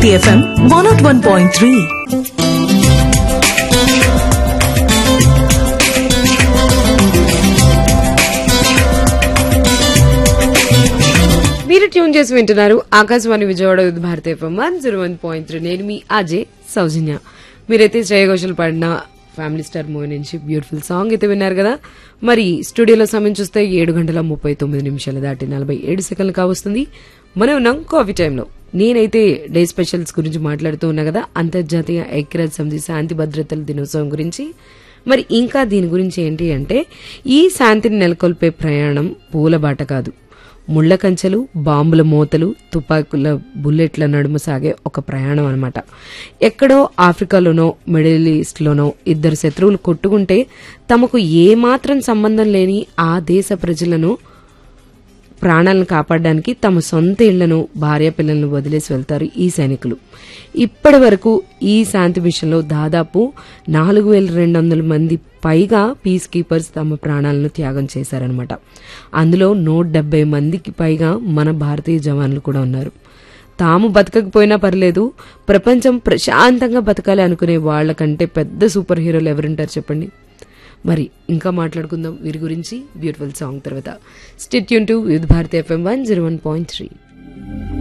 Bharati FM one nought one point three మీరు tune చేసి వింటున్నారు Akashvani Vijayawada with Bharat FM one zero one point three నేను మీ అజయ్ సౌజన్య మీరైతే శ్రేయ ఘోషల్ పాడిన ఫ్యామిలీ స్టార్ మూవీ నుంచి బ్యూటిఫుల్ సాంగ్ అయితే విన్నారు కదా మరి స్టూడియోలో సమయం చూస్తే ఏడు గంటల ముప్పై తొమ్మిది నిమిషాలు దాటి నలభై ఏడు సెకండ్లు కావస్తుంది మనం ఉన్నాం కాఫీ టైంలో నేనైతే డే స్పెషల్స్ గురించి మాట్లాడుతూ ఉన్నా కదా అంతర్జాతీయ ఐక్యరాజ్య సమితి శాంతి భద్రతల దినోత్సవం గురించి మరి ఇంకా దీని గురించి ఏంటి అంటే ఈ శాంతిని నెలకొల్పే ప్రయాణం పూలబాట కాదు ముళ్ల కంచెలు బాంబుల మూతలు తుపాకుల బుల్లెట్ల నడుమ సాగే ఒక ప్రయాణం అన్నమాట ఎక్కడో ఆఫ్రికాలోనో మిడిల్ ఈస్ట్లోనో ఇద్దరు శత్రువులు కొట్టుకుంటే తమకు ఏమాత్రం సంబంధం లేని ఆ దేశ ప్రజలను ప్రాణాలను కాపాడడానికి తమ సొంత ఇళ్లను భార్య పిల్లలను వదిలేసి వెళ్తారు ఈ సైనికులు ఇప్పటి వరకు ఈ శాంతి మిషన్లో దాదాపు నాలుగు వేల రెండు వందల మంది పైగా పీస్ కీపర్స్ తమ ప్రాణాలను త్యాగం చేశారనమాట అందులో నూట డెబ్బై మందికి పైగా మన భారతీయ జవాన్లు కూడా ఉన్నారు తాము బతకకపోయినా పర్లేదు ప్రపంచం ప్రశాంతంగా బతకాలి అనుకునే వాళ్ళకంటే పెద్ద సూపర్ హీరోలు ఎవరుంటారు చెప్పండి మరి ఇంకా మాట్లాడుకుందాం వీరి గురించి బ్యూటిఫుల్ సాంగ్ తర్వాత stay tuned to with Bharati FM one zero one point three